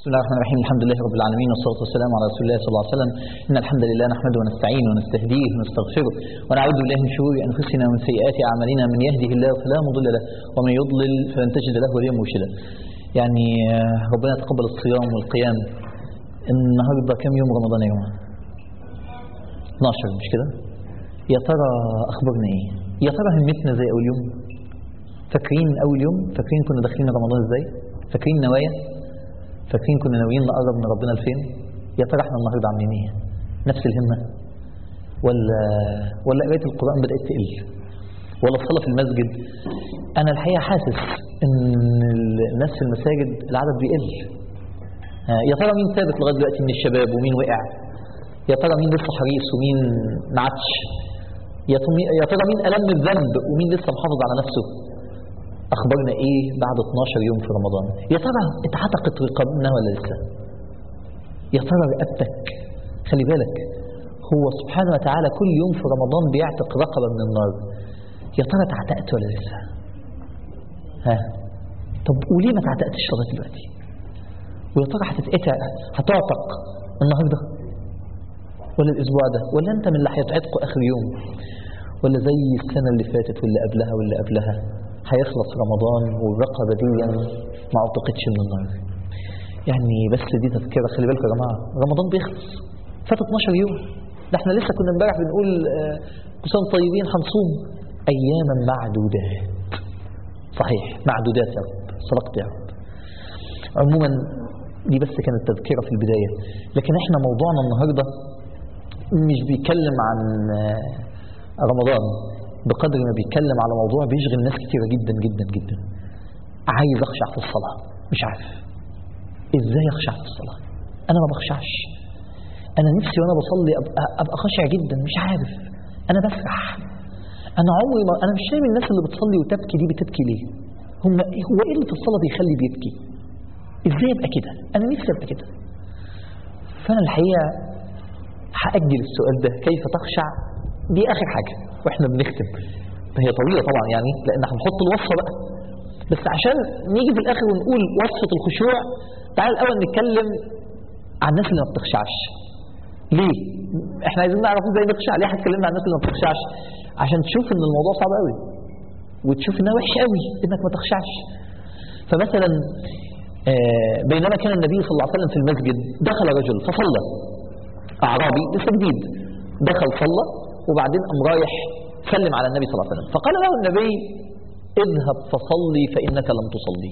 بسم الله الرحمن الرحيم الحمد لله رب العالمين والصلاة والسلام على رسول الله صلى الله عليه وسلم إن الحمد لله نحمده ونستعينه ونستهديه ونستغفره ونعوذ بالله من شرور أنفسنا ومن سيئات أعمالنا من يهده الله فلا مضل له ومن يضلل فلن تجد له وليا مرشدا يعني آه، ربنا يتقبل الصيام والقيام النهارده كام يوم رمضان يا جماعة 12 مش كده يا ترى أخبارنا إيه يا ترى همتنا زي أول يوم فاكرين أول يوم فاكرين كنا داخلين رمضان إزاي فاكرين نوايا فاكرين كنا ناويين نقرب من ربنا لفين يا ترى احنا النهارده عاملين ايه نفس الهمه ولا ولا قرايه القران بدات تقل ولا الصلاه في المسجد انا الحقيقه حاسس ان الناس في المساجد العدد بيقل آه، يا ترى مين ثابت لغايه دلوقتي من الشباب ومين وقع يا ترى مين لسه حريص ومين ما عادش يا تمي- يا ترى مين ألم الذنب ومين لسه محافظ على نفسه أخبارنا إيه بعد 12 يوم في رمضان يا ترى اتعتقت رقابنا ولا لسه يا ترى رقبتك خلي بالك هو سبحانه وتعالى كل يوم في رمضان بيعتق رقبة من النار يا ترى اتعتقت ولا لسه ها طب وليه ما اتعتقتش لغايه دلوقتي ويا ترى هتتقطع هتعتق النهارده ولا الاسبوع ده ولا انت من اللي هيتعتقوا اخر يوم ولا زي السنه اللي فاتت واللي قبلها واللي قبلها هيخلص رمضان والرقبه دي ما اعتقتش من النار يعني بس دي تذكره خلي بالكم يا جماعه رمضان بيخلص فات 12 يوم ده احنا لسه كنا امبارح بنقول آه، كل سنه وأنتم طيبين هنصوم اياما معدودات صحيح معدودات يا رب صدقت يا رب عموما دي بس كانت تذكره في البدايه لكن احنا موضوعنا النهارده مش بيتكلم عن آه، رمضان بقدر ما بيتكلم على موضوع بيشغل ناس كتيرة جدا جدا جدا عايز اخشع في الصلاة مش عارف ازاي اخشع في الصلاة انا ما بخشعش انا نفسي وانا بصلي ابقى, أبقى خاشع جدا مش عارف انا بسرح انا عمري ما انا مش فاهم الناس اللي بتصلي وتبكي دي بتبكي ليه هم هو ايه اللي في الصلاة بيخلي بيبكي ازاي ابقى كده انا نفسي ابقى كده فانا الحقيقة هأجل السؤال ده كيف تخشع دي آخر حاجة وإحنا بنختم هي طويلة طبعا يعني لأن هنحط الوصفة بقى بس عشان نيجي في الآخر ونقول وصفة الخشوع تعال الأول نتكلم عن الناس اللي ما بتخشعش ليه؟ احنا عايزين نعرف ازاي نخشع ليه هتكلمنا عن الناس اللي ما بتخشعش عشان تشوف ان الموضوع صعب قوي وتشوف انها وحش قوي انك ما تخشعش فمثلا آه، بينما كان النبي صلى الله عليه وسلم في المسجد دخل رجل فصلى أعرابي لسه جديد دخل صلى وبعدين قام رايح سلم على النبي صلى الله عليه وسلم فقال له النبي اذهب فصلي فإنك لم تصلي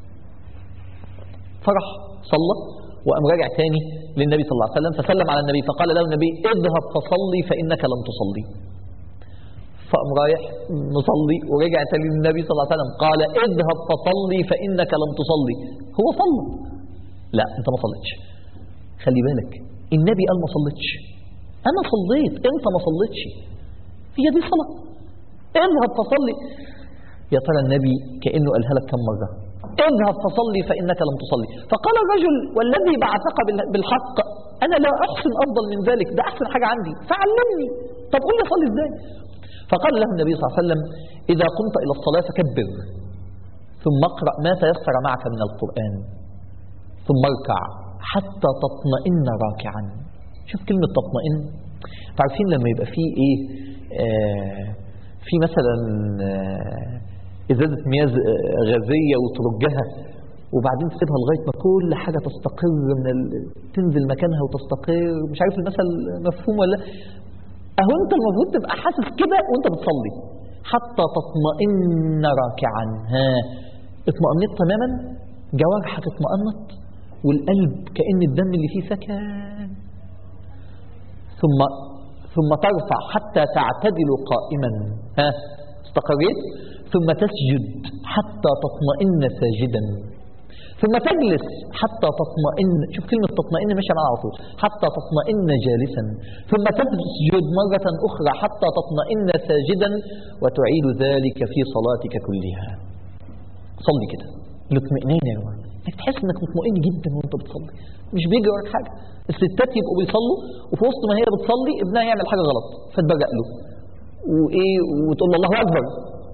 فرح صلى وقام راجع تاني للنبي صلى الله عليه وسلم فسلم على النبي فقال له النبي اذهب فصلي فإنك لم تصلي فقام رايح مصلي ورجع تاني للنبي صلى الله عليه وسلم قال اذهب فصلي فإنك لم تصلي هو صلى لا انت ما صليتش خلي بالك النبي قال ما صليتش انا صليت انت ما صليتش هي دي صلاه اذهب فصلي يا ترى النبي كانه قالها لك كم مره اذهب فصلي فانك لم تصلي فقال الرجل والذي بعثك بال- بالحق انا لا احسن افضل من ذلك ده احسن حاجه عندي فعلمني طب قول لي اصلي ازاي فقال له النبي صلى الله عليه وسلم اذا قمت الى الصلاه فكبر ثم اقرا ما تيسر معك من القران ثم اركع حتى تطمئن راكعا شوف كلمة تطمئن عارفين لما يبقى فيه ايه آه في مثلا آه ازازة مياه ز- آه، غازية وترجها وبعدين تسيبها لغاية ما كل حاجة تستقر من ال... تنزل مكانها وتستقر مش عارف المثل مفهوم ولا لأ. اهو انت المفروض تبقى حاسس كده وانت بتصلي حتى تطمئن راكعا ها اطمئنت تماما جوارحك اطمئنت والقلب كأن الدم اللي فيه سكن ثم ثم ترفع حتى تعتدل قائما ها استقريت ثم تسجد حتى تطمئن ساجدا ثم تجلس حتى تطمئن شوف كلمة تطمئن ماشية معاها على طول حتى تطمئن جالسا ثم تسجد مرة أخرى حتى تطمئن ساجدا وتعيد ذلك في صلاتك كلها صلي كده الاطمئنان يا جماعه انك تحس انك مطمئن جدا وانت بتصلي مش بيجي وراك حاجه الستات يبقوا بيصلوا وفي وسط ما هي بتصلي ابنها يعمل حاجه غلط فتبرق له وايه وتقول له الله اكبر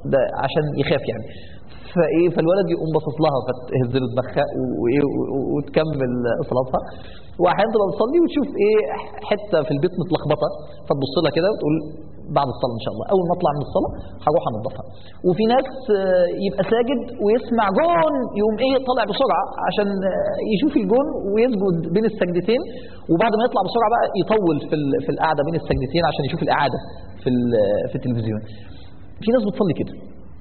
ده عشان يخاف يعني فايه فالولد يقوم باصص لها فتهز له دماغها وايه و- و- وتكمل صلاتها واحيانا تبقى بتصلي وتشوف ايه حته في البيت متلخبطه فتبص لها كده وتقول بعد الصلاه ان شاء الله اول ما اطلع من الصلاه هروح انضفها وفي ناس آه، يبقى ساجد ويسمع جون يقوم ايه طالع بسرعه عشان آه، يشوف الجون ويسجد بين السجدتين وبعد ما يطلع بسرعه بقى يطول في ال- في القعده بين السجدتين عشان يشوف الاعاده في ال- في التلفزيون في ناس بتصلي كده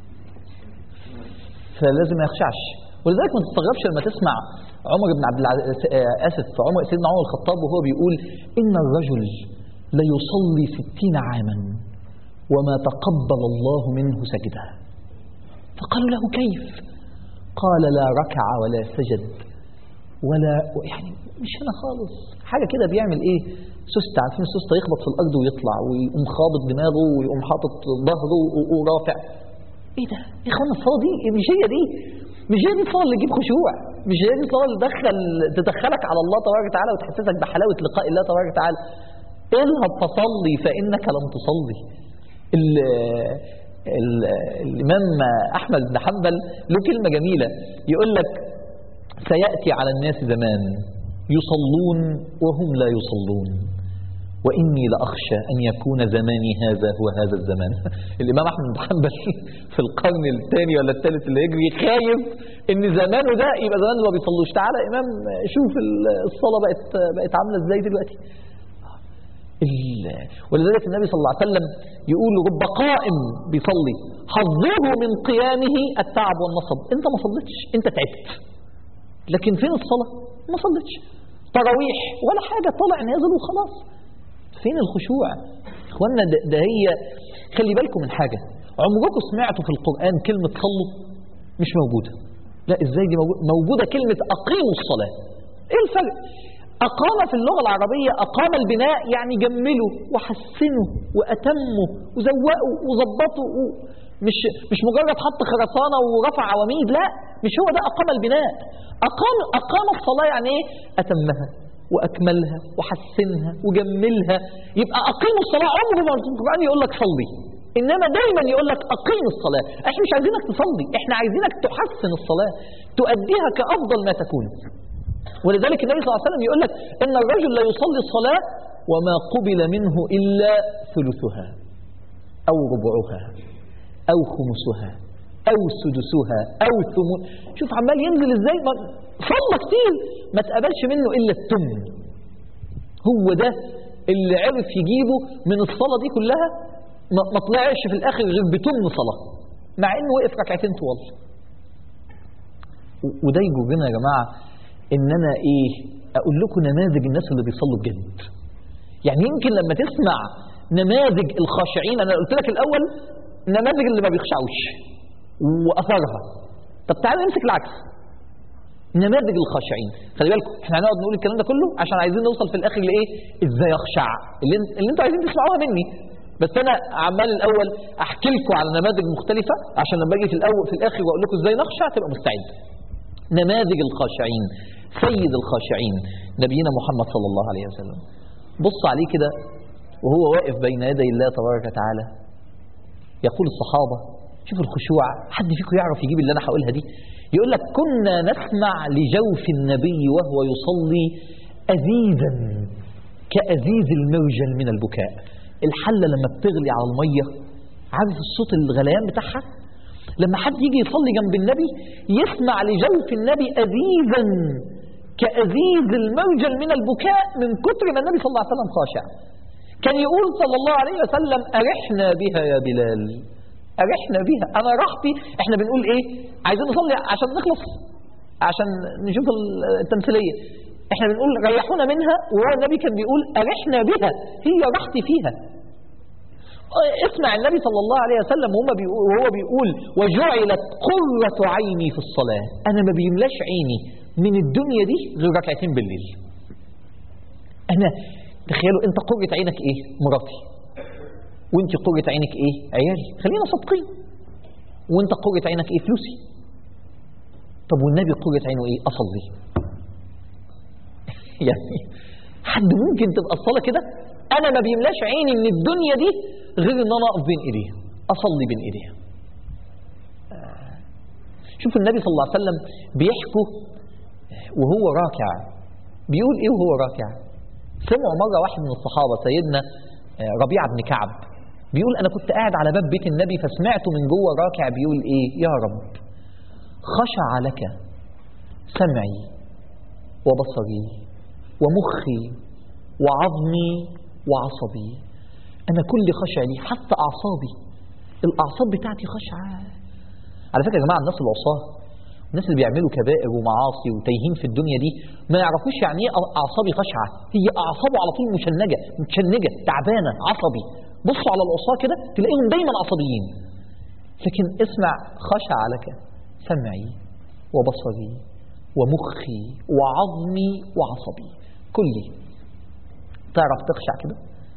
فلازم ما يخشعش ولذلك ما تستغربش لما تسمع عمر بن عبد العزيز اسف عمر سيدنا عمر الخطاب وهو بيقول ان الرجل ليصلي ستين عاما وما تقبل الله منه سجده فقالوا له كيف قال لا ركع ولا سجد ولا يعني مش هنا خالص حاجه كده بيعمل ايه سوسته عارفين السوسته يخبط في الارض ويطلع ويقوم خابط دماغه ويقوم حاطط ظهره و- ورافع ايه ده يا اخوانا الصلاه دي مش هي دي مش هي دي الصلاه اللي تجيب خشوع مش هي دي الصلاه اللي تدخل تدخلك على الله تبارك وتعالى وتحسسك بحلاوه لقاء الله تبارك وتعالى اذهب فصلي فانك لم تصلي ال ال الامام احمد بن حنبل له كلمه جميله يقول لك سياتي على الناس زمان يصلون وهم لا يصلون وإني لأخشى أن يكون زماني هذا هو هذا الزمان الإمام أحمد بن حنبل في القرن الثاني ولا الثالث اللي يجري خايف إن زمانه ده يبقى زمان ما بيصلوش تعالى يا إمام شوف الصلاة بقت بقت عاملة إزاي دلوقتي ال- ولذلك النبي صلى الله عليه وسلم يقول رب قائم بيصلي حظه من قيامه التعب والنصب انت ما صليتش انت تعبت لكن فين الصلاة ما صليتش تراويح ولا حاجة طالع نازل وخلاص فين الخشوع اخوانا ده, ده هي خلي بالكم من حاجة عمركم سمعتوا في القرآن كلمة صلوا مش موجودة لا ازاي دي موجودة, موجودة كلمة أقيموا الصلاة ايه الفرق أقام في اللغة العربية أقام البناء يعني جمله وحسنه وأتمه وزوقه وظبطه و... مش مش مجرد حط خرسانة ورفع عواميد لا مش هو ده أقام البناء أقام أقام الصلاة يعني إيه أتمها وأكملها وحسنها وجملها يبقى أقيم الصلاة عمره ما في القرآن يقول لك صلي إنما دايما يقول لك أقيم الصلاة إحنا مش عايزينك تصلي إحنا عايزينك تحسن الصلاة تؤديها كأفضل ما تكون ولذلك النبي صلى الله عليه وسلم يقول لك إن الرجل لا يصلي الصلاة وما قبل منه إلا ثلثها أو ربعها أو خمسها أو سدسها أو ثمن شوف عمال ينزل إزاي ما صلى كتير ما تقبلش منه إلا التمن هو ده اللي عرف يجيبه من الصلاة دي كلها ما ما طلعش في الآخر غير بتمن صلاة مع إنه وقف ركعتين طوال و- وده يجرنا يا جماعة إن أنا إيه أقول لكم نماذج الناس اللي بيصلوا بجد يعني يمكن لما تسمع نماذج الخاشعين أنا قلت لك الأول نماذج اللي ما بيخشعوش وأثرها طب تعالى نمسك العكس نماذج الخاشعين خلي بالكم احنا هنقعد نقول الكلام ده كله عشان عايزين نوصل في الاخر لايه ازاي اخشع اللي, انت- اللي انتوا عايزين تسمعوها مني بس انا عمال الاول احكي لكم على نماذج مختلفه عشان لما اجي في الاول في الاخر واقول لكم ازاي نخشع تبقى مستعد نماذج الخاشعين سيد الخاشعين نبينا محمد صلى الله عليه وسلم بص عليه كده وهو واقف بين يدي الله تبارك وتعالى يقول الصحابة شوف الخشوع حد فيكم يعرف يجيب اللي أنا هقولها دي يقول لك كنا نسمع لجوف النبي وهو يصلي أزيزا كأزيز الموجل من البكاء الحلة لما بتغلي على المية عارف الصوت الغليان بتاعها لما حد يجي يصلي جنب النبي يسمع لجوف النبي أزيزا كأزيز الموجل من البكاء من كتر ما النبي صلى الله عليه وسلم خاشع كان يقول صلى الله عليه وسلم أرحنا بها يا بلال أرحنا بها أنا راحتي إحنا بنقول إيه عايزين نصلي عشان نخلص عشان نشوف التمثيلية إحنا بنقول ريحونا منها وهو النبي كان بيقول أرحنا بها هي راحتي فيها اسمع النبي صلى الله عليه وسلم وهو بيقول, وهو بيقول وجعلت قرة عيني في الصلاة أنا ما بيملاش عيني من الدنيا دي غير ركعتين بالليل أنا تخيلوا أنت قرة عينك إيه مراتي وأنت قرة عينك إيه عيالي خلينا صادقين وأنت قرة عينك إيه فلوسي طب والنبي قرة عينه إيه أصلي يعني حد ممكن تبقى الصلاة كده أنا ما بيملاش عيني من الدنيا دي غير إن أنا أقف بين إيديها أصلي بين إيديها شوف النبي صلى الله عليه وسلم بيحكوا وهو راكع بيقول ايه وهو راكع سمعوا مرة واحد من الصحابة سيدنا آه، ربيعة بن كعب بيقول أنا كنت قاعد على باب بيت النبي فسمعته من جوه راكع بيقول إيه يا رب خشع لك سمعي وبصري ومخي وعظمي وعصبي أنا كل خشع لي حتى أعصابي الأعصاب بتاعتي خشعة على فكرة يا جماعة الناس العصاة الناس اللي بيعملوا كبائر ومعاصي وتايهين في الدنيا دي ما يعرفوش يعني ايه اعصابي خشعه هي اعصابه على طول مشنجه متشنجه تعبانه عصبي بصوا على العصاه كده تلاقيهم دايما عصبيين لكن اسمع خشع لك سمعي وبصري ومخي وعظمي وعصبي كلي تعرف تخشع كده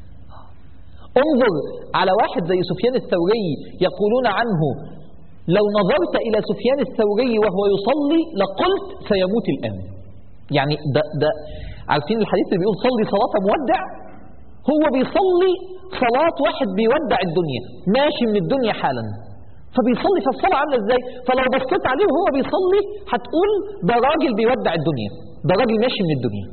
انظر على واحد زي سفيان الثوري يقولون عنه لو نظرت إلى سفيان الثوري وهو يصلي لقلت سيموت الآن يعني ده, ده عارفين الحديث اللي بيقول صلي صلاة مودع هو بيصلي صلاة واحد بيودع الدنيا ماشي من الدنيا حالا فبيصلي في الصلاة عاملة ازاي فلو بصيت عليه وهو بيصلي هتقول ده راجل بيودع الدنيا ده راجل ماشي من الدنيا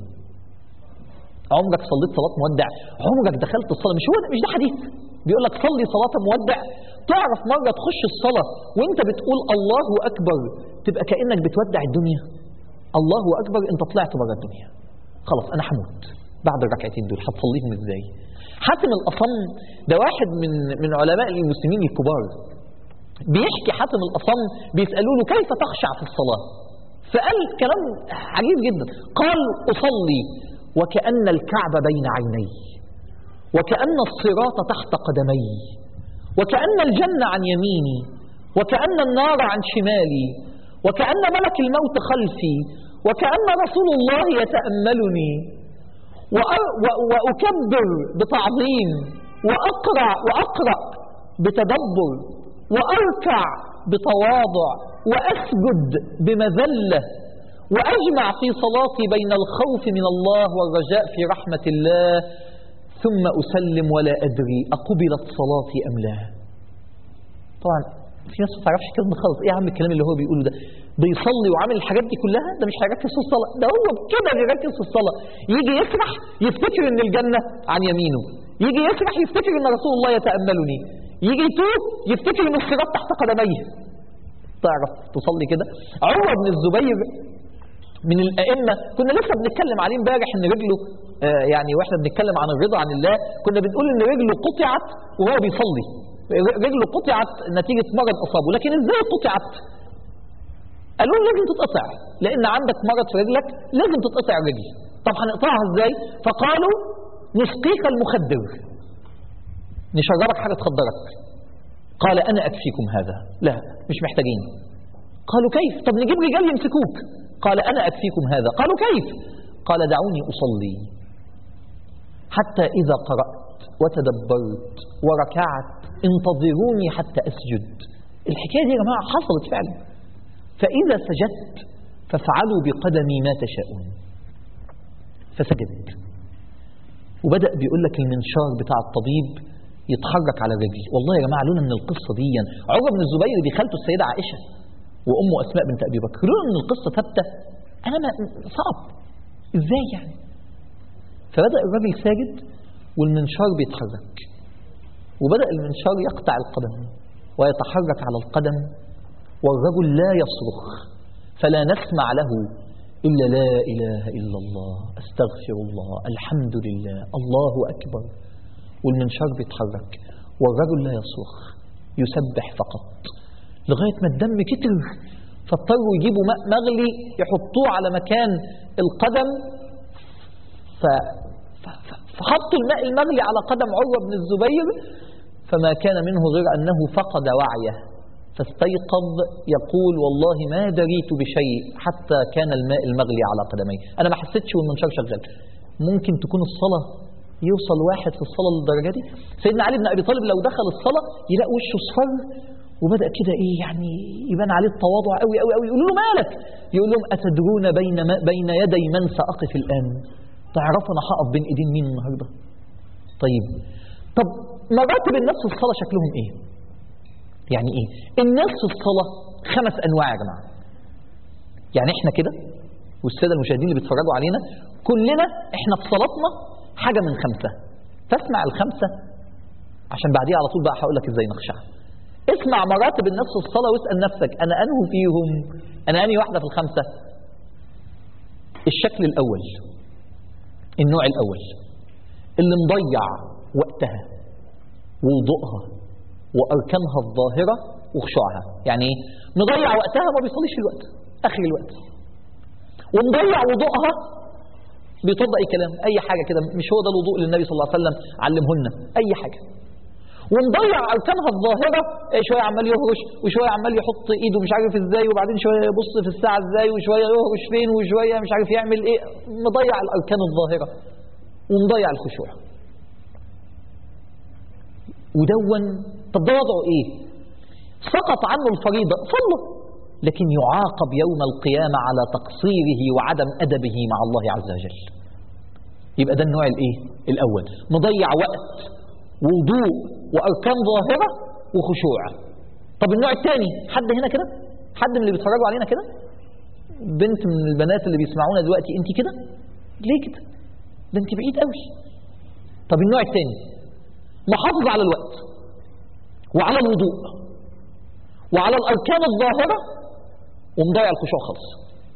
عمرك صليت صلاة مودع عمرك دخلت الصلاة مش هو مش ده حديث بيقول لك صلي صلاة مودع تعرف مرة تخش الصلاة وانت بتقول الله أكبر تبقى كأنك بتودع الدنيا الله أكبر انت طلعت بره الدنيا خلاص أنا هموت بعد الركعتين دول هتصليهم ازاي حاتم الأصم ده واحد من من علماء المسلمين الكبار بيحكي حاتم الأصم بيسألوا له كيف تخشع في الصلاة فقال كلام عجيب جدا قال أصلي وكأن الكعب بين عيني وكأن الصراط تحت قدمي وكأن الجنة عن يميني وكأن النار عن شمالي وكأن ملك الموت خلفي وكأن رسول الله يتأملني وأ- و- وأكبر بتعظيم وأقرأ وأقرأ بتدبر وأركع بتواضع وأسجد بمذلة وأجمع في صلاتي بين الخوف من الله والرجاء في رحمة الله ثم أسلم ولا أدري أقبلت صلاتي أم لا طبعا في ناس ما تعرفش كلمة خالص إيه يا عم الكلام اللي هو بيقوله ده بيصلي وعامل الحاجات دي كلها ده مش هيركز في الصلاة ده هو كده بيركز في الصلاة يجي يسرح يفتكر إن الجنة عن يمينه يجي يسرح يفتكر إن رسول الله يتأملني يجي يتوب يفتكر إن الصراط تحت قدميه تعرف تصلي كده عمر بن الزبير من الأئمة كنا لسه بنتكلم عليه امبارح إن رجله آه يعني واحنا بنتكلم عن الرضا عن الله كنا بنقول إن رجله قطعت وهو بيصلي رجله قطعت نتيجة مرض أصابه لكن إزاي قطعت؟ قالوا له لازم تتقطع لأن عندك مرض في رجلك لازم تتقطع الرجل طب هنقطعها إزاي؟ فقالوا نسقيك المخدر نشربك حاجة تخدرك قال أنا أكفيكم هذا لا مش محتاجين قالوا كيف طب نجيب رجال يمسكوك قال أنا أكفيكم هذا قالوا كيف قال دعوني أصلي حتى إذا قرأت وتدبرت وركعت انتظروني حتى أسجد الحكاية دي يا جماعة حصلت فعلا فإذا سجدت فافعلوا بقدمي ما تشاءون فسجدت وبدأ بيقول لك المنشار بتاع الطبيب يتحرك على رجلي والله يا جماعة لولا من القصة دي عروة بن الزبير دي خالته السيدة عائشة وأمه أسماء بنت أبي بكر لولا من القصة ثابتة أنا ما صعب إزاي يعني فبدأ الراجل ساجد والمنشار بيتحرك وبدأ المنشار يقطع القدم ويتحرك على القدم والرجل لا يصرخ فلا نسمع له إلا لا إله إلا الله أستغفر الله الحمد لله الله أكبر والمنشار بيتحرك والرجل لا يصرخ يسبح فقط لغاية ما الدم كتر فاضطروا يجيبوا ماء مغلي يحطوه على مكان القدم ف... ف... ف- فحطوا الماء المغلي على قدم عروة بن الزبير فما كان منه غير أنه فقد وعيه فاستيقظ يقول والله ما دريت بشيء حتى كان الماء المغلي على قدمي أنا ما حسيتش والمنشار شغال ممكن تكون الصلاة يوصل واحد في الصلاة للدرجة دي سيدنا علي بن أبي طالب لو دخل الصلاة يلاقي وشه اصفر وبدأ كده إيه يعني يبان عليه التواضع قوي قوي قوي يقولوا له مالك يقول لهم أتدرون بين, ما بين يدي من سأقف الآن تعرفوا أنا هقف بين إيدين مين النهاردة طيب طب مراتب الناس في الصلاة شكلهم إيه يعني إيه الناس في الصلاة خمس أنواع يا جماعة يعني احنا كده والسادة المشاهدين اللي بيتفرجوا علينا كلنا احنا في صلاتنا حاجة من خمسة فاسمع الخمسة عشان بعديها على طول بقى هقول لك ازاي نخشع اسمع مراتب الناس في الصلاة واسأل نفسك أنا أنه فيهم أنا أنهي واحدة في الخمسة الشكل الأول النوع الأول اللي مضيع وقتها ووضوءها وأركانها الظاهرة وخشوعها يعني ايه مضيع وقتها ما بيصليش في الوقت آخر الوقت ومضيع وضوءها بيطبق أي كلام أي حاجة كده مش هو ده الوضوء اللي النبي صلى الله عليه وسلم علمه لنا أي حاجة ومضيع اركانها الظاهره شويه عمال يهرش وشويه عمال يحط ايده مش عارف ازاي وبعدين شويه يبص في الساعه ازاي وشويه يهرش فين وشويه مش عارف يعمل ايه مضيع الاركان الظاهره ومضيع الخشوع ودون طب ده وضعه ايه سقط عنه الفريضه صلى لكن يعاقب يوم القيامه على تقصيره وعدم ادبه مع الله عز وجل يبقى ده النوع الايه الاول مضيع وقت ووضوء واركان ظاهره وخشوع طب النوع الثاني حد هنا كده حد من اللي بيتفرجوا علينا كده بنت من البنات اللي بيسمعونا دلوقتي انت كده ليه كده ده انت بعيد قوي طب النوع الثاني محافظ على الوقت وعلى الوضوء وعلى الاركان الظاهره ومضيع الخشوع خالص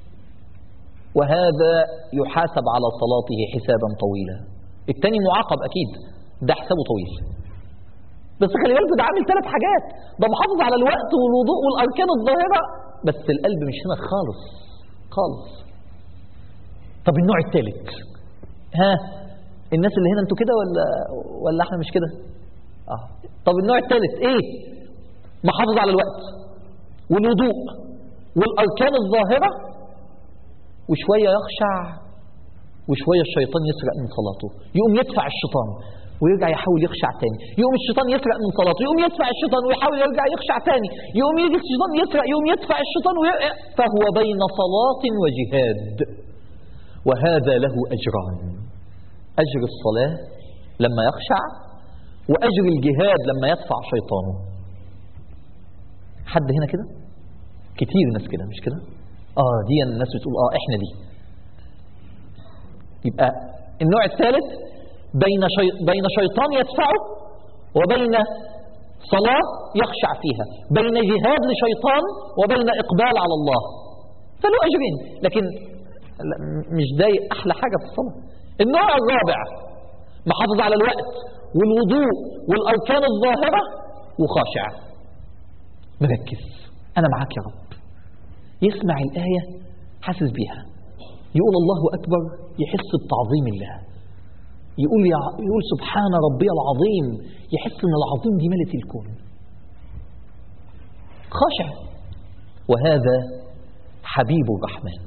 وهذا يحاسب على صلاته حسابا طويلا الثاني معاقب اكيد ده حسابه طويل بس خلي بالك ده عامل ثلاث حاجات ده محافظ على الوقت والوضوء والاركان الظاهره بس القلب مش هنا خالص خالص طب النوع الثالث ها الناس اللي هنا انتوا كده ولا ولا احنا مش كده اه طب النوع الثالث ايه محافظ على الوقت والوضوء والاركان الظاهره وشويه يخشع وشويه الشيطان يسرق من صلاته يقوم يدفع الشيطان ويرجع يحاول يخشع تاني يقوم الشيطان يسرق من صلاته يقوم يدفع الشيطان ويحاول يرجع يخشع تاني يقوم يجي الشيطان يسرق يقوم يدفع الشيطان ويرجع فهو بين صلاة وجهاد وهذا له أجران أجر الصلاة لما يخشع وأجر الجهاد لما يدفع شيطانه حد هنا كده كتير ناس كده مش كده اه دي الناس بتقول اه احنا دي يبقى النوع الثالث بين شي... بين شيطان يدفعه وبين صلاة يخشع فيها بين جهاد لشيطان وبين إقبال على الله فله أجرين لكن مش ده أحلى حاجة في الصلاة النوع الرابع محافظ على الوقت والوضوء والأركان الظاهرة وخاشع مركز أنا معاك يا رب يسمع الآية حاسس بيها يقول الله أكبر يحس بتعظيم الله يقول يا يقول سبحان ربي العظيم يحس ان العظيم دي ملت الكون خاشع وهذا حبيب الرحمن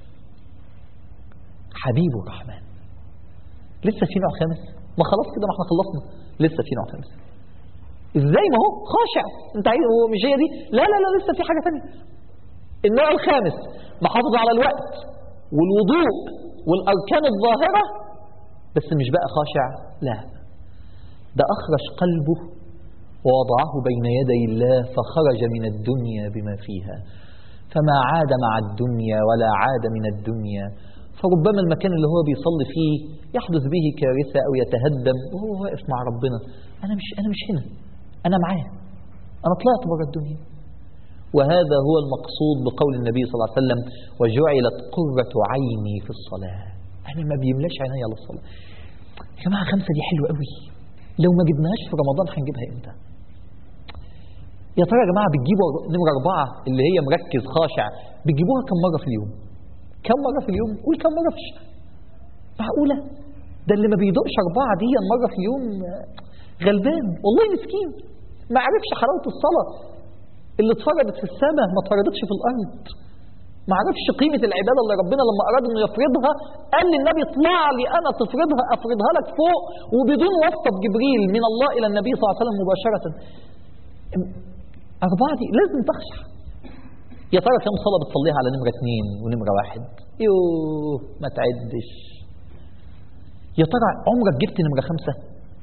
حبيب الرحمن لسه في نوع خامس ما خلاص كده ما احنا خلصنا لسه في نوع خامس ازاي ما هو خاشع انت عايز هو مش هي دي لا لا لا لسه في حاجه ثانيه النوع الخامس محافظ على الوقت والوضوء والاركان الظاهره بس مش بقى خاشع لا ده أخرج قلبه ووضعه بين يدي الله فخرج من الدنيا بما فيها فما عاد مع الدنيا ولا عاد من الدنيا فربما المكان اللي هو بيصلي فيه يحدث به كارثة أو يتهدم وهو واقف مع ربنا أنا مش أنا مش هنا أنا معاه أنا طلعت بره الدنيا وهذا هو المقصود بقول النبي صلى الله عليه وسلم وجعلت قرة عيني في الصلاة أنا ما بيملاش عينيا للصلاة يا جماعة خمسة دي حلوة قوي لو ما جبناهاش في رمضان هنجيبها امتى يا ترى يا جماعة بتجيبوا نمرة أربعة اللي هي مركز خاشع بتجيبوها كم مرة في اليوم كم مرة في اليوم قول كم مرة في الشهر معقولة ده اللي ما بيدقش أربعة دي مرة في اليوم غلبان والله مسكين ما عرفش حلاوة الصلاة اللي اتفرضت في السماء ما اتفرضتش في الأرض ما عرفش قيمة العبادة اللي ربنا لما أراد أنه يفرضها قال للنبي اطلع لي أنا تفرضها أفرضها لك فوق وبدون واسطة جبريل من الله إلى النبي صلى الله عليه وسلم مباشرة أربعة دي لازم تخشع يا ترى كم صلاة بتصليها على نمرة اثنين ونمرة واحد يوه ما تعدش يا ترى عمرك جبت نمرة خمسة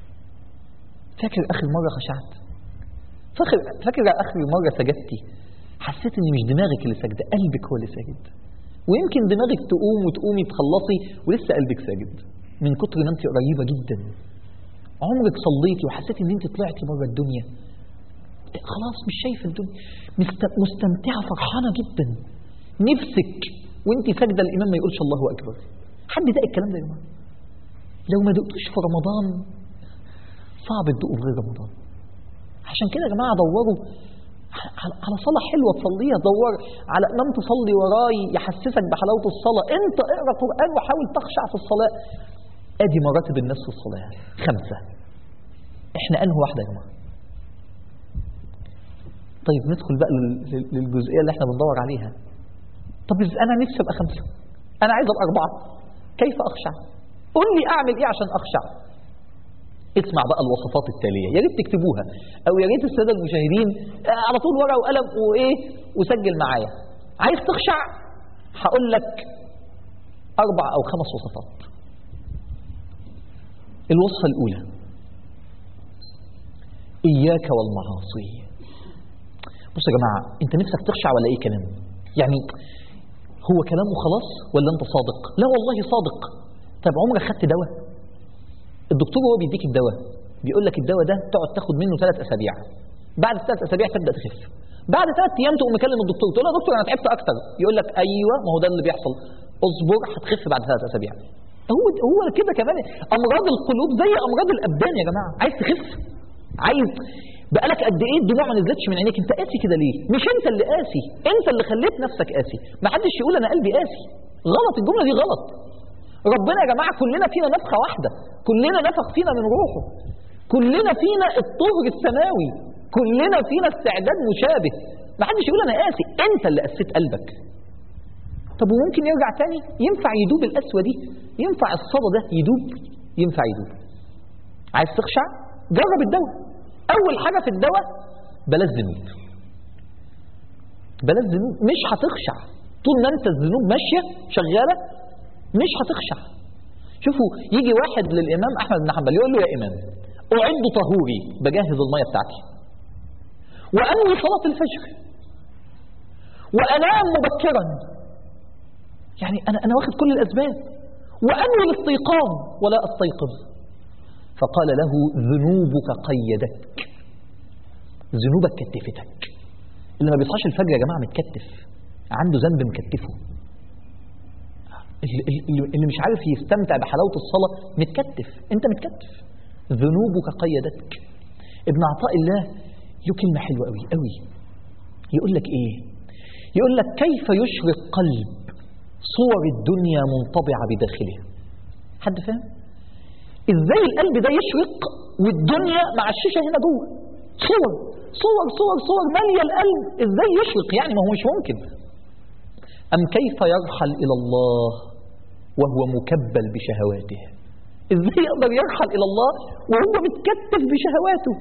فاكر آخر مرة خشعت فاكر فاكر آخر مرة سجدتي حسيت ان مش دماغك اللي ساجده قلبك هو اللي ساجد ويمكن دماغك تقوم وتقومي تخلصي ولسه قلبك ساجد من كتر ما انت قريبه جدا عمرك صليتي وحسيتي ان انت طلعتي بره الدنيا خلاص مش شايفه الدنيا مست- مستمتعه فرحانه جدا نفسك وانت ساجده الامام ما يقولش الله اكبر حد دق الكلام ده يا جماعه لو ما دقتوش في رمضان صعب تدقوا في غير رمضان عشان كده يا جماعه دوروا على على صلاة حلوة تصليها دور على إمام تصلي وراي يحسسك بحلاوة الصلاة أنت اقرأ قرآن وحاول تخشع في الصلاة أدي مراتب الناس في الصلاة خمسة إحنا أنهي واحدة يا جماعة طيب ندخل بقى لل- لل- للجزئية اللي إحنا بندور عليها طب إز- أنا نفسي أبقى خمسة أنا عايز أبقى أربعة كيف أخشع قول لي أعمل إيه عشان أخشع اسمع بقى الوصفات التالية يا ريت تكتبوها أو يا ريت السادة المشاهدين آه، على طول ورقة وقلم وإيه وسجل معايا عايز تخشع هقول لك أربع أو خمس وصفات الوصفة الأولى إياك والمعاصي بص يا جماعة أنت نفسك تخشع ولا إيه كلام يعني هو كلامه خلاص ولا أنت صادق لا والله صادق طب عمرك خدت دواء الدكتور وهو بيديك الدواء بيقول لك الدواء ده تقعد تاخد منه ثلاث اسابيع بعد ثلاث اسابيع تبدا تخف بعد ثلاث ايام تقوم مكلم الدكتور تقول له يا دكتور انا تعبت اكتر يقول لك ايوه ما هو ده اللي بيحصل اصبر هتخف بعد ثلاث اسابيع هو هو كده كمان امراض القلوب زي امراض الابدان يا جماعه عايز تخف عايز بقالك قد ايه الدموع ما نزلتش من عينيك انت قاسي كده ليه مش انت اللي قاسي انت اللي خليت نفسك قاسي ما حدش يقول انا قلبي قاسي غلط الجمله دي غلط ربنا يا جماعه كلنا فينا نفخه واحده كلنا نفخ فينا من روحه كلنا فينا الطهر السماوي كلنا فينا استعداد مشابه ما حدش يقول انا قاسي انت اللي قسيت قلبك طب وممكن يرجع تاني ينفع يدوب القسوه دي ينفع الصدى ده يدوب ينفع يدوب عايز تخشع جرب الدواء اول حاجه في الدواء بلاش ذنوب بلاش ذنوب مش هتخشع طول ما انت الذنوب ماشيه شغاله مش هتخشع شوفوا يجي واحد للامام احمد بن حنبل يقول له يا امام اعد طهوري بجهز الميه بتاعتي وانوي صلاه الفجر وانام مبكرا يعني انا انا واخد كل الاسباب وانوي الاستيقاظ ولا استيقظ فقال له ذنوبك قيدتك ذنوبك كتفتك اللي ما بيصحاش الفجر يا جماعه متكتف عنده ذنب مكتفه اللي- اللي اللي مش عارف يستمتع بحلاوه الصلاه متكتف انت متكتف ذنوبك قيدتك ابن عطاء الله له كلمه حلوه قوي قوي يقول لك ايه يقول لك كيف يشرق قلب صور الدنيا منطبعه بداخله حد فاهم ازاي القلب ده يشرق والدنيا مع الشاشه هنا جوه صور صور صور صور ماليه القلب ازاي يشرق يعني ما هو مش ممكن ام كيف يرحل الى الله وهو مكبل بشهواته ازاي يقدر يرحل الى الله وهو متكتف بشهواته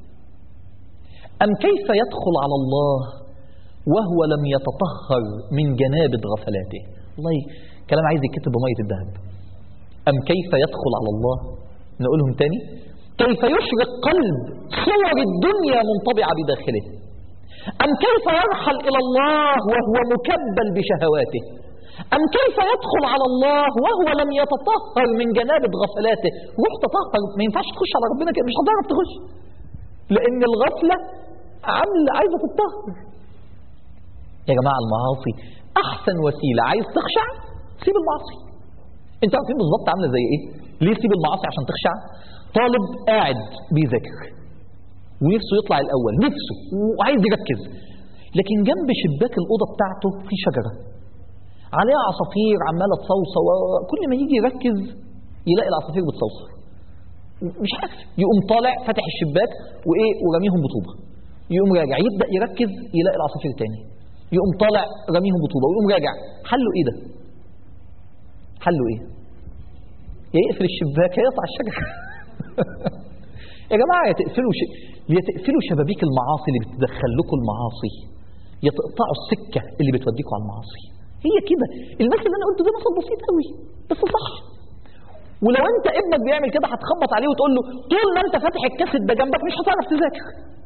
ام كيف يدخل على الله وهو لم يتطهر من جنابه غفلاته والله كلام عايز يتكتب بميه الذهب أم كيف يدخل على الله نقولهم تاني كيف يشرق قلب صور الدنيا منطبعة بداخله أم كيف يرحل إلى الله وهو مكبل بشهواته أم كيف يدخل على الله وهو لم يتطهر من جنابة غفلاته روح تطهر ما ينفعش تخش على ربنا كده مش هتعرف تخش لأن الغفلة عاملة عايزة تتطهر يا جماعة المعاصي أحسن وسيلة عايز تخشع سيب المعاصي انتوا عارفين بالظبط عامله زي ايه؟ ليه تسيب المعاصي عشان تخشع؟ طالب قاعد بيذاكر ونفسه يطلع الاول نفسه وعايز يركز لكن جنب شباك الاوضه بتاعته في شجره عليها عصافير عماله تصوصو كل ما يجي يركز يلاقي العصافير بتصوصو مش عارف يقوم طالع فاتح الشباك وايه ورميهم بطوبه يقوم راجع يبدا يركز يلاقي العصافير تاني يقوم طالع رميهم بطوبه ويقوم راجع حله ايه ده؟ حله ايه يا يقفل الشباك يا يقطع الشجره يا جماعه يا تقفلوا ش... يا تقفلوا شبابيك المعاصي اللي بتدخل لكم المعاصي يا تقطعوا السكه اللي بتوديكم على المعاصي هي كده المثل اللي انا قلته ده مثل بسيط قوي بس صح ولو انت ابنك بيعمل كده هتخبط عليه وتقول له طول ما انت فاتح الكاسيت ده جنبك مش هتعرف تذاكر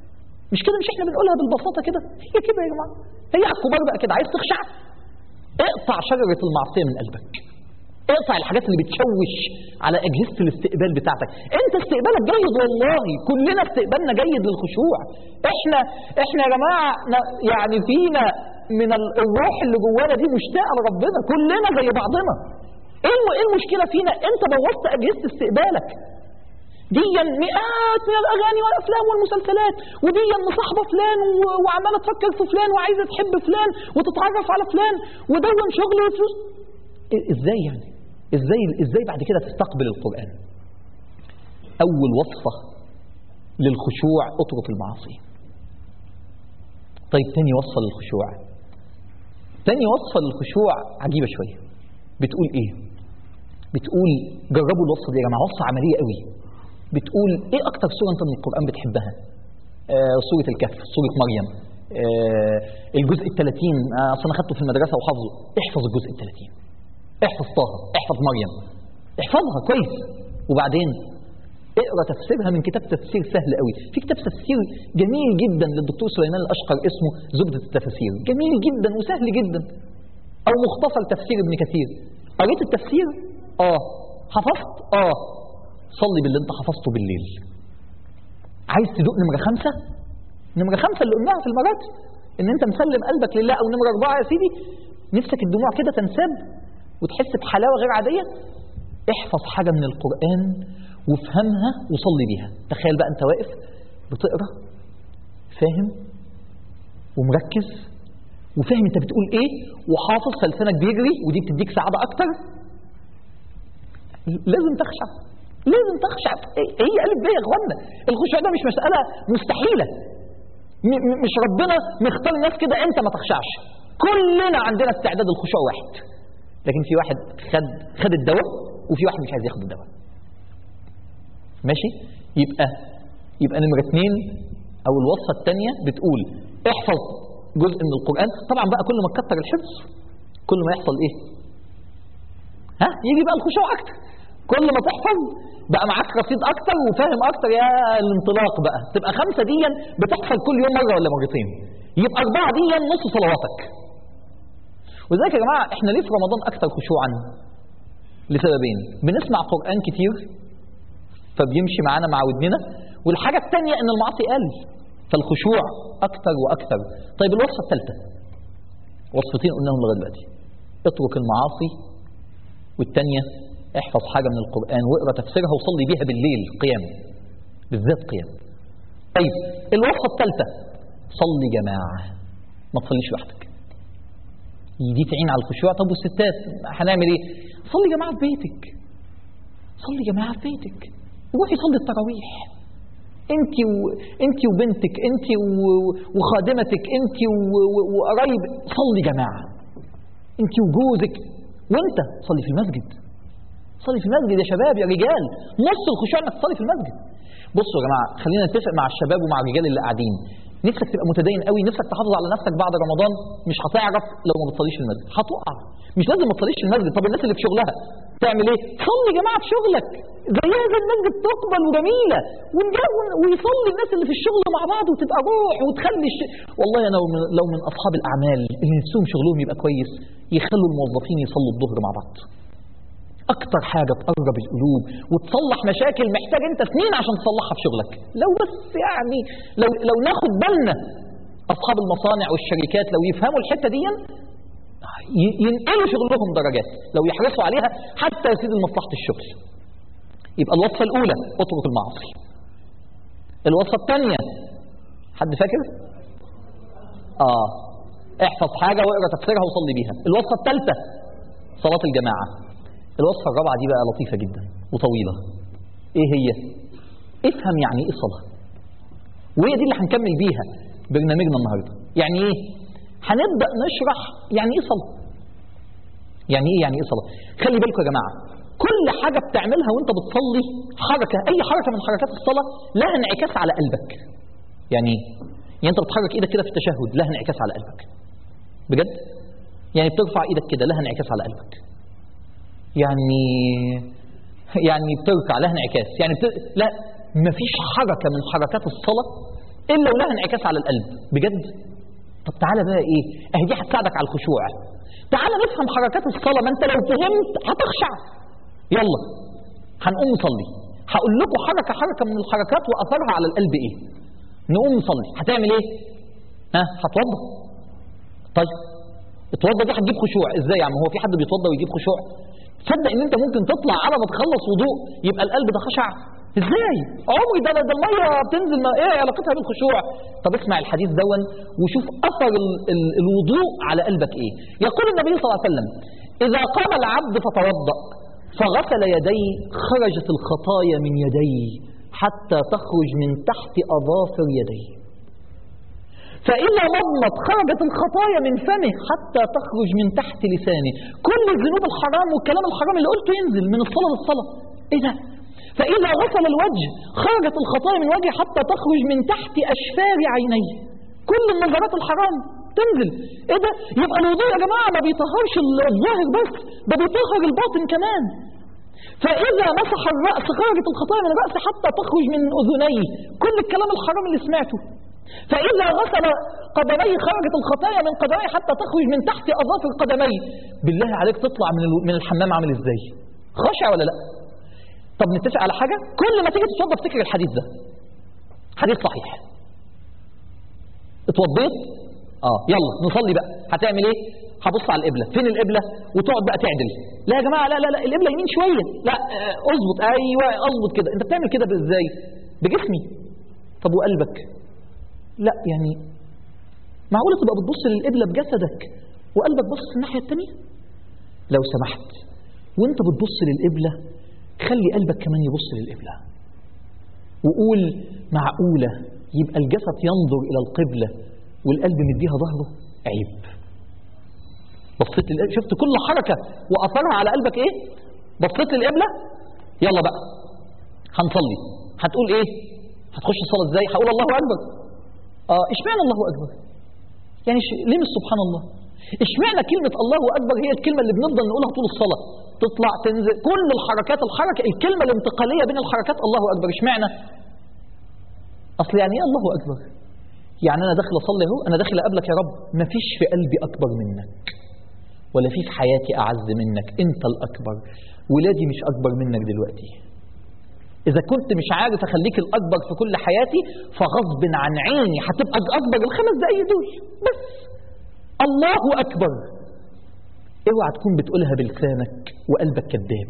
مش كده مش احنا بنقولها بالبساطه كده هي كده يا جماعه هي على الكبار بقى كده عايز تخشع اقطع شجره المعصيه من قلبك اقطع الحاجات اللي بتشوش على اجهزه الاستقبال بتاعتك انت استقبالك جيد والله كلنا استقبالنا جيد للخشوع احنا احنا يا جماعه ن- يعني فينا من ال- الروح اللي جوانا دي مشتاقه لربنا كلنا زي بعضنا ايه الم- ايه المشكله فينا انت بوظت اجهزه استقبالك دي مئات من الاغاني والافلام والمسلسلات ودي مصاحبه فلان و- وعماله تفكر في فلان وعايزه تحب فلان وتتعرف على فلان ودون شغل وفلوس إيه- ازاي يعني ازاي ازاي بعد كده تستقبل القران اول وصفه للخشوع اترك المعاصي طيب تاني وصفه للخشوع تاني وصفه للخشوع عجيبه شويه بتقول ايه بتقول جربوا الوصفه دي يا جماعه وصفه عمليه قوي بتقول ايه اكتر سوره انت من القران بتحبها آه سوره الكهف سوره مريم آه الجزء ال 30 آه اصل انا خدته في المدرسه وحافظه احفظ الجزء ال 30 احفظ طه احفظ مريم احفظها كويس وبعدين اقرا تفسيرها من كتاب تفسير سهل قوي في كتاب تفسير جميل جدا للدكتور سليمان الاشقر اسمه زبده التفاسير جميل جدا وسهل جدا او مختصر تفسير ابن كثير قريت التفسير اه حفظت اه صلي باللي انت حفظته بالليل عايز تدوق نمره خمسه نمره خمسه اللي قلناها في المراتب ان انت مسلم قلبك لله او نمره اربعه يا سيدي نفسك الدموع كده تنساب وتحس بحلاوه غير عاديه احفظ حاجه من القران وافهمها وصلي بيها تخيل بقى انت واقف بتقرا فاهم ومركز وفاهم انت بتقول ايه وحافظ فلسانك بيجري ودي بتديك سعاده اكتر لازم تخشع لازم تخشع هي قالت بيه يا اخوانا الخشوع ده مش مساله مستحيله م- م- مش ربنا مختار الناس كده انت ما تخشعش كلنا عندنا استعداد الخشوع واحد لكن في واحد خد خد الدواء وفي واحد مش عايز ياخد الدواء ماشي يبقى يبقى نمرة اتنين أو الوصفة الثانية بتقول احفظ جزء من القرآن طبعا بقى كل ما تكتر الحفظ كل ما يحصل ايه؟ ها يجي بقى الخشوع أكتر كل ما تحفظ بقى معاك رصيد أكتر وفاهم أكتر يا الانطلاق بقى تبقى خمسة ديا بتحصل كل يوم مرة ولا مرتين يبقى أربعة ديا نص صلواتك وذلك يا جماعة احنا ليه في رمضان أكثر خشوعا؟ لسببين بنسمع قرآن كتير فبيمشي معانا مع ودننا والحاجة الثانية ان المعاصي قل فالخشوع اكتر واكتر طيب الوصفة الثالثة وصفتين قلناهم لغاية دلوقتي اترك المعاصي والثانية احفظ حاجة من القرآن واقرا تفسيرها وصلي بيها بالليل قيام بالذات قيام طيب الوصفة الثالثة صلي جماعة ما تصليش لوحدك دي تعين على الخشوع طب والستات هنعمل ايه صلي جماعة في بيتك صلي جماعة في بيتك روحي صلي التراويح انت و... انت وبنتك انت و... وخادمتك انت و... و... وقرايب صلي جماعه انت وجوزك وانت صلي في المسجد صلي في المسجد يا شباب يا رجال نص الخشوع انك تصلي في المسجد بصوا يا جماعه خلينا نتفق مع الشباب ومع الرجال اللي قاعدين نفسك تبقى متدين قوي نفسك تحافظ على نفسك بعد رمضان مش هتعرف لو ما بتصليش في المسجد هتقع مش لازم ما تصليش في المسجد طب الناس اللي في شغلها تعمل ايه صلي يا جماعه في شغلك زيها زي المسجد تقبل وجميله ونجون ويصلي الناس اللي في الشغل مع بعض وتبقى روح وتخلي الش... والله انا لو من, لو من اصحاب الاعمال اللي نفسهم شغلهم يبقى كويس يخلوا الموظفين يصلوا الظهر مع بعض اكتر حاجه تقرب القلوب وتصلح مشاكل محتاج انت سنين عشان تصلحها في شغلك لو بس يعني لو لو ناخد بالنا اصحاب المصانع والشركات لو يفهموا الحته دي ي- ينقلوا شغلهم درجات لو يحرصوا عليها حتى يزيد لمصلحه الشغل يبقى الوصفه الاولى اترك المعاصي الوصفه الثانيه حد فاكر اه احفظ حاجه واقرا تفسيرها وصلي بيها الوصفه الثالثه صلاه الجماعه الوصفة الرابعة دي بقى لطيفة جدا وطويلة ايه هي افهم يعني ايه صلاة وهي دي اللي هنكمل بيها برنامجنا النهاردة يعني ايه هنبدأ نشرح يعني ايه صلاة يعني ايه يعني ايه صلاة خلي بالكم يا جماعة كل حاجة بتعملها وانت بتصلي حركة اي حركة من حركات الصلاة لها انعكاس على قلبك يعني ايه يعني انت بتحرك ايدك كده في التشهد لها انعكاس على قلبك بجد يعني بترفع ايدك كده لها انعكاس على قلبك يعني يعني بتركع لها انعكاس يعني بت... لا مفيش حركة من حركات الصلاة الا ولها انعكاس على القلب بجد طب تعالى بقى ايه اهي دي هتساعدك على الخشوع تعالى نفهم حركات الصلاه ما انت لو فهمت هتخشع يلا هنقوم نصلي هقول لكم حركه حركه من الحركات واثرها على القلب ايه نقوم نصلي هتعمل ايه ها هتوضى طيب اتوضى دي هتجيب خشوع ازاي يا عم هو في حد بيتوضى ويجيب خشوع تصدق ان انت ممكن تطلع على ما تخلص وضوء يبقى القلب ده خشع ازاي عمري ده ده الميه بتنزل ما ايه علاقتها بالخشوع طب اسمع الحديث دون وشوف اثر ال ال الوضوء على قلبك ايه يقول النبي صلى الله عليه وسلم اذا قام العبد فتوضا فغسل يديه خرجت الخطايا من يديه حتى تخرج من تحت اظافر يديه فإذا مضمت خرجت الخطايا من فمه حتى تخرج من تحت لسانه كل الذنوب الحرام والكلام الحرام اللي قلته ينزل من الصلاة للصلاة إيه ده فإذا غسل الوجه خرجت الخطايا من وجهه حتى تخرج من تحت أشفار عينيه كل النظرات الحرام تنزل ايه ده يبقى الوضوء يا جماعه ما بيطهرش الظاهر بس ده بيطهر الباطن كمان فإذا مسح الرأس خرجت الخطايا من الرأس حتى تخرج من أذنيه كل الكلام الحرام اللي سمعته فإذا غسل قدميه خرجت الخطايا من قدميه حتى تخرج من تحت أظافر قدميه بالله عليك تطلع من من الحمام عامل إزاي خاشع ولا لا طب نتفق على حاجة كل ما تيجي تتوضى افتكر الحديث ده حديث صحيح اتوضيت اه يلا نصلي بقى هتعمل ايه هبص على القبلة فين القبلة وتقعد بقى تعدل لا يا جماعة لا لا لا القبلة يمين شوية لا آه، اظبط ايوه اظبط كده انت بتعمل كده ازاي بجسمي طب وقلبك لا يعني معقولة تبقى بتبص للقبلة بجسدك وقلبك بص الناحية التانية لو سمحت وانت بتبص للقبلة خلي قلبك كمان يبص للقبلة وقول معقولة يبقى الجسد ينظر إلى القبلة والقلب مديها ظهره عيب بصيت للقبلة شفت كل حركة وأثرها على قلبك إيه بصيت للقبلة يلا بقى هنصلي هتقول إيه هتخش الصلاة إزاي هقول الله أكبر آه اشمعنى الله أكبر يعني ش... ليه مش سبحان الله اشمعنى كلمة الله أكبر هي الكلمة اللي بنفضل نقولها طول الصلاة تطلع تنزل كل الحركات الحركة الكلمة الانتقالية بين الحركات الله أكبر اشمعنى أصل يعني ايه الله أكبر يعني أنا داخل أصلي أهو أنا داخل أقابلك يا رب ما فيش في قلبي أكبر منك ولا في في حياتي أعز منك أنت الأكبر ولادي مش أكبر منك دلوقتي إذا كنت مش عارف أخليك الأكبر في كل حياتي فغصب عن عيني هتبقى الأكبر الخمس دقايق دول بس الله أكبر اوعى تكون بتقولها بلسانك وقلبك كذاب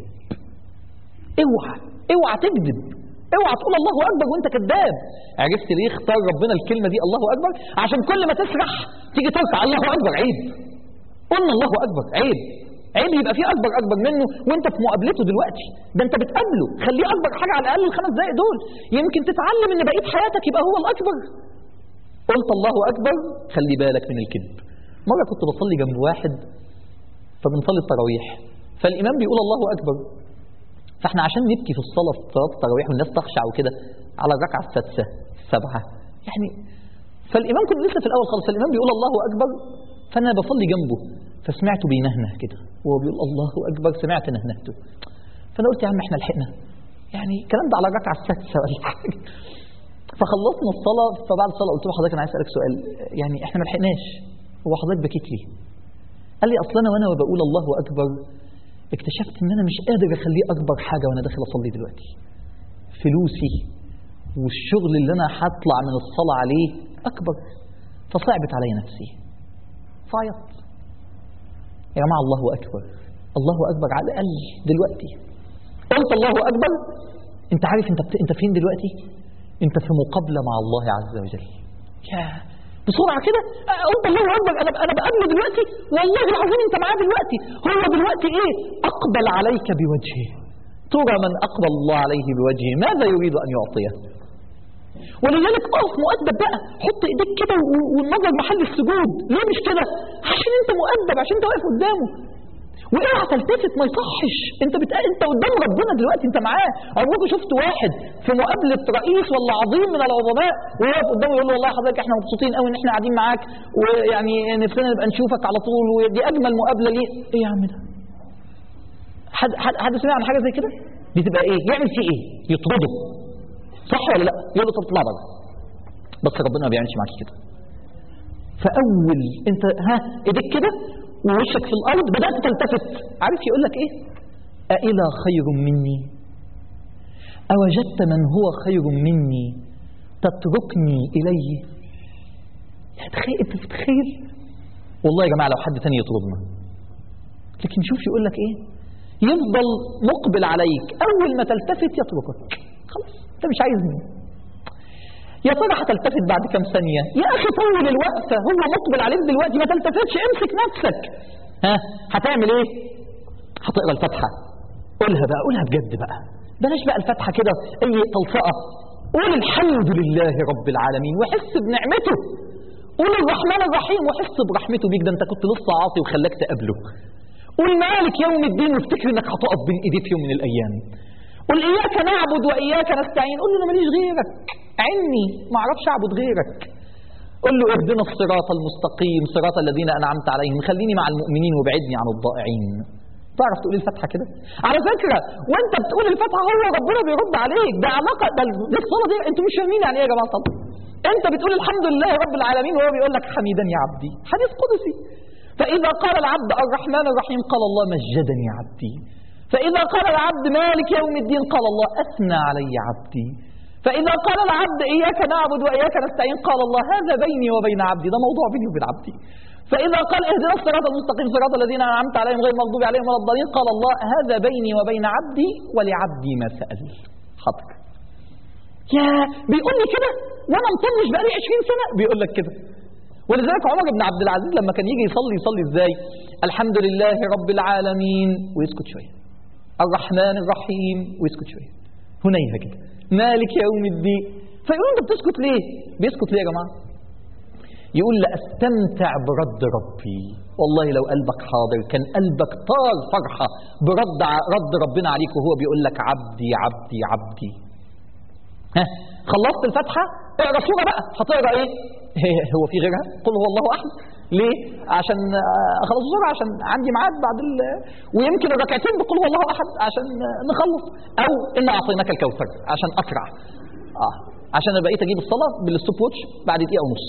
اوعى اوعى تكذب اوعى تقول الله اكبر وانت كذاب عرفت ليه اختار ربنا الكلمه دي الله اكبر عشان كل ما تسرح تيجي ترفع الله اكبر عيب قلنا الله اكبر عيب عيب يبقى في اكبر اكبر منه وانت في مقابلته دلوقتي ده انت بتقابله خليه اكبر حاجه على الاقل الخمس دقائق دول يمكن تتعلم ان بقيه حياتك يبقى هو الاكبر قلت الله اكبر خلي بالك من الكذب مره كنت بصلي جنب واحد فبنصلي التراويح فالامام بيقول الله اكبر فاحنا عشان نبكي في الصلاه في صلاه التراويح والناس تخشع وكده على الركعه السادسه السابعه يعني فالامام كنت لسه في الاول خالص فالامام بيقول الله اكبر فانا بصلي جنبه فسمعته بينهنه كده وهو بيقول الله اكبر سمعت نهنهته فانا قلت يا عم احنا لحقنا يعني الكلام ده على الركعه السادسه ولا حاجه فخلصنا الصلاه فبعد الصلاه قلت له حضرتك انا عايز اسالك سؤال يعني احنا ما لحقناش هو حضرتك بكيت ليه؟ قال لي اصل انا وانا بقول الله اكبر اكتشفت ان انا مش قادر اخليه اكبر حاجه وانا داخل اصلي دلوقتي فلوسي والشغل اللي انا هطلع من الصلاه عليه اكبر فصعبت علي نفسي فعيطت يا جماعه الله اكبر الله اكبر على الاقل دلوقتي قلت الله اكبر انت عارف انت بت... انت فين دلوقتي انت في مقابله مع الله عز وجل يا بسرعه كده قلت الله اكبر انا انا بقابله دلوقتي والله العظيم انت معاه دلوقتي هو دلوقتي ايه اقبل عليك بوجهه ترى من اقبل الله عليه بوجهه ماذا يريد ان يعطيه ولذلك اقف مؤدب بقى حط ايديك كده و- والنظر محل السجود ليه مش كده عشان انت مؤدب عشان انت واقف قدامه واوعى تلتفت ما يصحش انت بت... انت قدام ربنا دلوقتي انت معاه عمركم شفت واحد في مقابله رئيس ولا عظيم من العظماء ويقف قدامه يقول له والله حضرتك احنا مبسوطين قوي ان احنا قاعدين معاك ويعني نفسنا نبقى نشوفك على طول ودي اجمل مقابله ليه ايه يا عم ده حد حد حد سمع عن حاجه زي كده دي تبقى ايه يعمل فيه ايه يطرده صح ولا لا يقول له طب اطلع بره بس ربنا ما بيعملش معاك كده فاول انت ها ايديك كده ووشك في الارض بدات تلتفت عارف يقول لك ايه أإلى خير مني أوجدت من هو خير مني تتركني إليه يعني تخيل أنت تتخيل والله يا جماعة لو حد تاني يطردنا لكن شوف يقول لك إيه يفضل مقبل عليك أول ما تلتفت يتركك خلاص أنت مش عايزني يا ترى هتلتفت بعد كام ثانية يا أخي طول الوقفة هو مقبل عليك دلوقتي ما تلتفتش امسك نفسك ها هتعمل إيه هتقرا الفاتحة قولها بقى قولها بجد بقى بلاش بقى الفاتحة كده أي تلصقة قول الحمد لله رب العالمين وحس بنعمته قول الرحمن الرحيم وحس برحمته بيك ده انت كنت لسه عاصي وخلاك تقابله قول مالك يوم الدين وافتكر انك هتقف بين ايديه في يوم من الايام قل اياك نعبد واياك نستعين قول له انا ماليش غيرك عني ما اعرفش اعبد غيرك قل له اهدنا الصراط المستقيم صراط الذين انعمت عليهم خليني مع المؤمنين وابعدني عن الضائعين تعرف تقول الفاتحه كده على فكره وانت بتقول الفاتحه هو ربنا بيرد عليك ده علاقه ده ده الصلاه دي انتوا مش فاهمين يعني ايه يا جماعه طب انت بتقول الحمد لله رب العالمين وهو بيقول لك حميدا يا عبدي حديث قدسي فاذا قال العبد الرحمن الرحيم قال الله مجدني عبدي فاذا قال العبد مالك يوم الدين قال الله اثنى علي عبدي فاذا قال العبد اياك نعبد واياك نستعين قال الله هذا بيني وبين عبدي ده موضوع بيني وبين عبدي فإذا قال اهدنا الصراط المستقيم صراط الذين أنعمت عليهم غير المغضوب عليهم ولا الضالين قال الله هذا بيني وبين عبدي ولعبدي ما سأل حاضر يا بيقول لي كده وانا مطنش بقالي 20 سنه بيقول لك كده ولذلك عمر بن عبد العزيز لما كان يجي يصلي يصلي ازاي الحمد لله رب العالمين ويسكت شويه الرحمن الرحيم ويسكت شويه هنيها كده مالك يوم الدين فيقول انت بتسكت ليه بيسكت ليه يا جماعه يقول لأستمتع برد ربي والله لو قلبك حاضر كان قلبك طار فرحة برد رد ربنا عليك وهو بيقول لك عبدي عبدي عبدي ها خلصت الفاتحة اقرا سورة بقى هتقرا ايه هو في غيرها قل هو الله احد ليه عشان اخلص السورة عشان عندي ميعاد بعد ال... ويمكن الركعتين بقول هو الله احد عشان نخلص او ان اعطيناك الكوثر عشان اسرع اه عشان انا بقيت اجيب الصلاه بالستوب ووتش بعد دقيقه ونص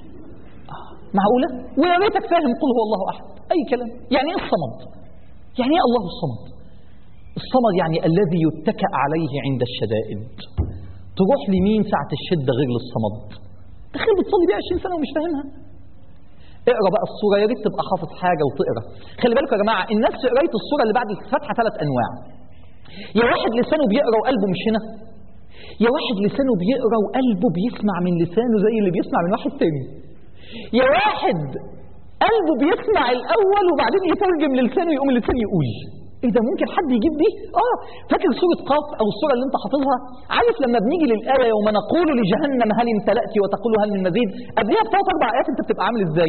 معقولة؟ ويا ريتك فاهم قل هو الله أحد أي كلام يعني إيه الصمد؟ يعني إيه الله الصمد؟ الصمد يعني الذي يتكأ عليه عند الشدائد تروح لمين ساعة الشدة غير للصمد تخيل بتصلي بيها 20 سنة ومش فاهمها اقرا بقى الصورة يا ريت تبقى حافظ حاجة وتقرا خلي بالكم يا جماعة الناس في قراية الصورة اللي بعد الفتحة ثلاث أنواع يا واحد لسانه بيقرا وقلبه مش هنا يا واحد لسانه بيقرا وقلبه بيسمع من لسانه زي اللي بيسمع من واحد تاني يا واحد قلبه بيسمع الاول وبعدين يترجم للسانه يقوم اللسان يقول ايه ده ممكن حد يجيب دي اه فاكر سوره قاف او السوره اللي انت حافظها عارف لما بنيجي للايه يوم نقول لجهنم هل امتلأت وتقول هل من مزيد قبلها بثلاث اربع ايات انت بتبقى عامل ازاي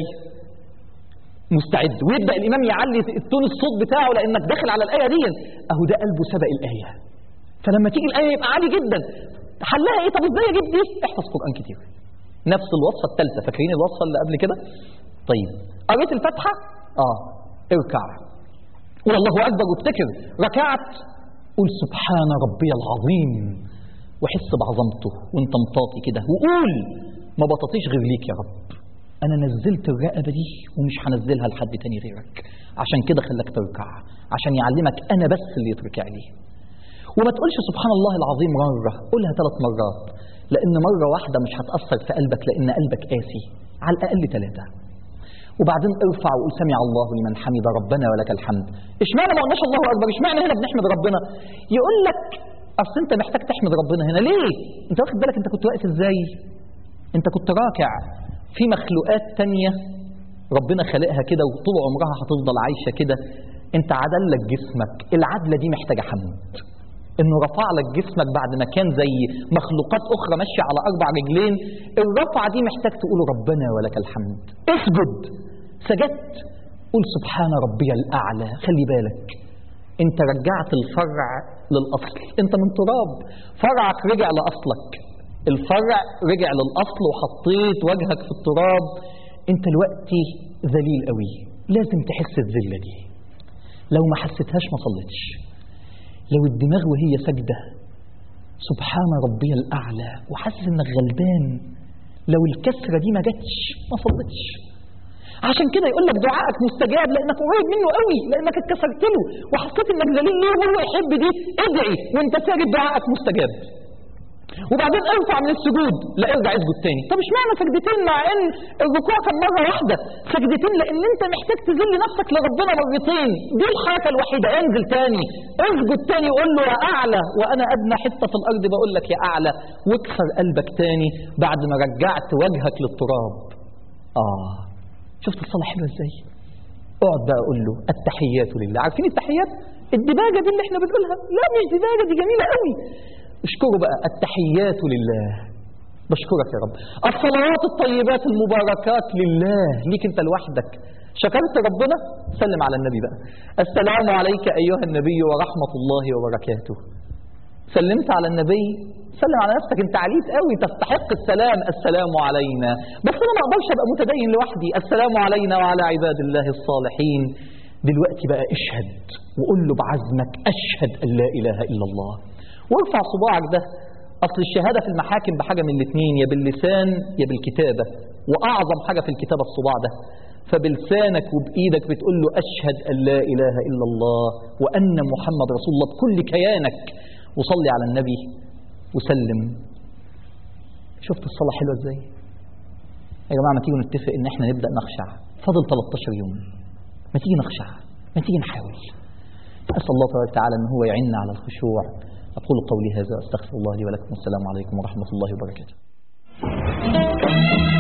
مستعد ويبدا الامام يعلي التون الصوت بتاعه لانك داخل على الايه دي اهو ده قلبه سبق الايه فلما تيجي الايه يبقى عالي جدا حلها ايه طب ازاي اجيب دي احفظ قران كتير نفس الوصفة الثالثة فاكرين الوصفة اللي قبل كده طيب قريت الفاتحة اه اركع قول الله أكبر وافتكر ركعت قول سبحان ربي العظيم وحس بعظمته وانت مطاطي كده وقول ما بطاطيش غير ليك يا رب انا نزلت الرقبه دي ومش هنزلها لحد تاني غيرك عشان كده خلاك تركع عشان يعلمك انا بس اللي يتركع ليه وما تقولش سبحان الله العظيم مره قولها ثلاث مرات لأن مرة واحدة مش هتأثر في قلبك لأن قلبك قاسي على الأقل ثلاثة وبعدين ارفع وقول سمع الله لمن حمد ربنا ولك الحمد اشمعنى ما قلناش الله أكبر اشمعنى هنا بنحمد ربنا يقول لك أصل أنت محتاج تحمد ربنا هنا ليه أنت واخد بالك أنت كنت واقف إزاي أنت كنت راكع في مخلوقات تانية ربنا خلقها كده وطول عمرها هتفضل عايشة كده أنت عدل لك جسمك العدلة دي محتاجة حمد انه رفع لك جسمك بعد ما كان زي مخلوقات اخرى ماشيه على اربع رجلين الرفعه دي محتاج تقول ربنا ولك الحمد اسجد سجدت قول سبحان ربي الاعلى خلي بالك انت رجعت الفرع للاصل انت من تراب فرعك رجع لاصلك الفرع رجع للاصل وحطيت وجهك في التراب انت دلوقتي ذليل قوي لازم تحس الذله دي لو ما حسيتهاش ما صليتش لو الدماغ وهي سجدة سبحان ربي الأعلى وحاسس إنك غلبان لو الكسرة دي ما جاتش ما صليتش عشان كده يقول لك دعائك مستجاب لانك قريب منه قوي لانك اتكسرت له وحسيت انك ذليل ليه وهو يحب دي ادعي وانت ساجد دعائك مستجاب وبعدين ارفع من السجود لا ارجع اسجد تاني طب اشمعنى سجدتين مع ان الركوع كان مره واحده سجدتين لان انت محتاج تذل نفسك لربنا مرتين دي الحركه الوحيده انزل تاني اسجد تاني وقول له يا اعلى وانا ادنى حته في الارض بقول لك يا اعلى واكسر قلبك تاني بعد ما رجعت وجهك للتراب اه شفت الصلاه حلوه ازاي اقعد بقى اقول له التحيات لله عارفين التحيات الدباجه دي اللي احنا بنقولها لا مش دباجه دي جميله قوي اشكره بقى التحيات لله بشكرك يا رب الصلوات الطيبات المباركات لله ليك انت لوحدك شكرت ربنا سلم على النبي بقى السلام عليك ايها النبي ورحمه الله وبركاته سلمت على النبي سلم على نفسك انت عليت قوي تستحق السلام السلام علينا بس انا ما اقدرش ابقى متدين لوحدي السلام علينا وعلى عباد الله الصالحين دلوقتي بقى اشهد وقول له بعزمك اشهد ان لا اله الا الله وارفع صباعك ده اصل الشهاده في المحاكم بحاجه من الاثنين يا باللسان يا بالكتابه واعظم حاجه في الكتابه الصباع ده فبلسانك وبايدك بتقول له اشهد ان لا اله الا الله وان محمد رسول الله بكل كيانك وصلي على النبي وسلم شفت الصلاه حلوه ازاي يا جماعه ما تيجوا نتفق ان احنا نبدا نخشع فاضل 13 يوم ما تيجي نخشع ما تيجي نحاول أسأل الله تبارك وتعالى أن هو يعيننا على الخشوع أقول قولي هذا أستغفر الله لي ولكم والسلام عليكم ورحمة الله وبركاته